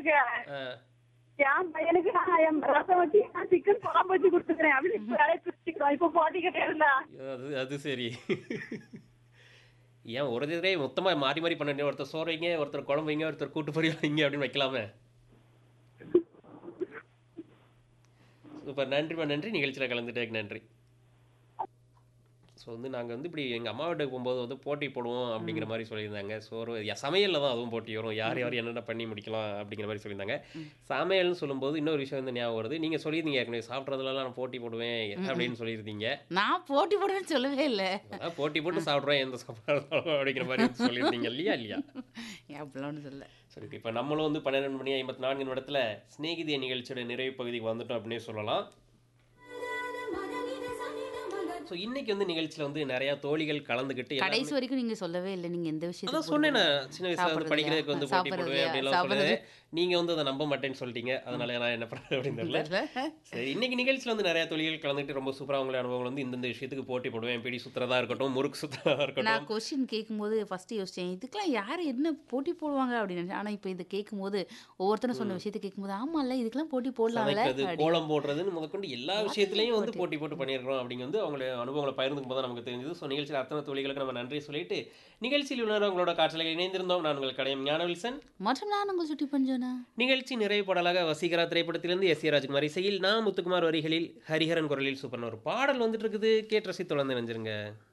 இருக்கேன் ஆ. என் பையனுக்கு நான் என் ரசம் வச்சு நான் சிக்கன் குழம்பு வச்சு கொடுத்துக்கிறேன் அப்படின்னு இப்ப வேலையை பிரிச்சுக்கிறோம் இப்ப போட்டி கிடையாதுல அது அது சரி ஏன் ஒரு தடவை மொத்தமா மாறி மாறி பண்ண வேண்டிய ஒருத்தர் சோறு வைங்க ஒருத்தர் குழம்பு வைங்க ஒருத்தர் கூட்டு பொரியல் வைங்க அப்படின்னு வைக்கலாமே சூப்பர் நன்றிம்மா நன்றி நிகழ்ச்சியில் கலந்துட்டேக்கு நன்றி ஸோ வந்து நாங்கள் வந்து இப்படி எங்கள் அம்மா வீட்டுக்கு போகும்போது வந்து போட்டி போடுவோம் அப்படிங்கிற மாதிரி சொல்லியிருந்தாங்க சோறு ய- சமையல்ல தான் அதுவும் போட்டி வரும் யார் யார் என்னென்ன பண்ணி முடிக்கலாம் அப்படிங்கிற மாதிரி சொல்லியிருந்தாங்க சமையல்னு சொல்லும்போது இன்னொரு விஷயம் வந்து ஞாபகம் வருது நீங்கள் சொல்லியிருந்தீங்க ஏற்கனவே சாப்பிட்றதுலலாம் நான் போட்டி போடுவேன் அப்படின்னு சொல்லியிருந்தீங்க நான் போட்டி போடுவேன்னு சொல்லவே இல்லை அதான் போட்டி போட்டு சாப்பிட்றோம் எந்த சாப்பாடு அப்படிங்கிற மாதிரி வந்து சொல்லியிருந்தீங்க இல்லையா இல்லையா அப்படிலாம் ஒன்றும் சொல்ல சரி இப்போ நம்மளும் வந்து பன்னிரெண்டு மணி ஐம்பத்தி நான்கு நிமிடத்தில் ஸ்நேகிதிய நிகழ்ச்சியோட நிறைவு பகுதிக்கு வந்துட்டோம் அப்படின்னே சொல்லலாம் ஸோ இன்னைக்கு வந்து நிகழ்ச்சியில் வந்து நிறைய தோழிகள் கலந்துக்கிட்டு எல்லாருமே- கடைசி வரைக்கும் நீங்க சொல்லவே இல்லை நீங்க எந்த அதான் விஷயத்துக்கு சொன்னேன் போடுவீங்க. நான் சின்ன வயசுல வந்து சாப்பிடுறது படிக்கிறதுக்கு வந்து இல்லையா? போட்டி போடுவேன் சாப்பிடுறது அப்படின்லாம் சாப்பிடுறது. சொல்லுவேன் நீங்க வந்து அதை நம்ப மாட்டேன்னு சொல்லிட்டீங்க அதனால நான் என்ன பண்ணுறேன் அப்படின்னு தெரியல இல்ல. சரி இன்னைக்கு நிகழ்ச்சியில் வந்து நிறைய தொழில்கள் கலந்துட்டு ரொம்ப சூப்பராக உங்களுடைய அனுபவங்கள் வந்து இந்தந்த விஷயத்துக்கு போட்டி போடுவேன் பிடி சுத்துறதா இருக்கட்டும் முறுக்கு சுத்துறதா இருக்கட்டும் நான் கொஸ்டின் கேட்கும்போது ஃபர்ஸ்ட் யோசிச்சேன் இதுக்கெல்லாம் யார் என்ன போட்டி போடுவாங்க அப்படின்னு நினைச்சேன். ஆனா இப்போ இதை கேட்கும்போது ஒவ்வொருத்தரும் சொன்ன விஷயத்தை கேட்கும்போது ஆமால்ல இதுக்கெல்லாம் போட்டி போடலாம்ல சமைக்கிறது அப்படி. கோலம் போடுறதுன்னு முதற்கொண்டு எல்லா விஷயத்துலையும் வந்து போட்டி போட்டு பண்ணியிருக்கிறோம் அப்படிங்க வந்து அவங்களுடைய அனுபவங்களை பகிர்ந்துக்கும் போது நமக்கு தெரிஞ்சது ஸோ நிகழ்ச்சியில் அத்தனை தொழில்களுக்கு நம்ம நன்றி சொல்லிட்டு நிகழ்ச்சியில் உள்ள உங்களோட காட்சியில் இணைந்திருந்தோம் நான் உங்கள் கடையம் ஞானவில்சன் மற்றும் நான் உங்கள் சுட்டி பஞ்சோனா நிகழ்ச்சி நிறைவு பாடலாக வசீகரா திரைப்படத்திலிருந்து எஸ் ஏ ராஜ்குமார் இசையில் நான் முத்துக்குமார் வரிகளில் ஹரிஹரன் குரலில் சூப்பர்னு ஒரு பாடல் வந்துட்டு இருக்குது கேட்டு ரசி தொடர்ந்து நினைஞ்சிருங்க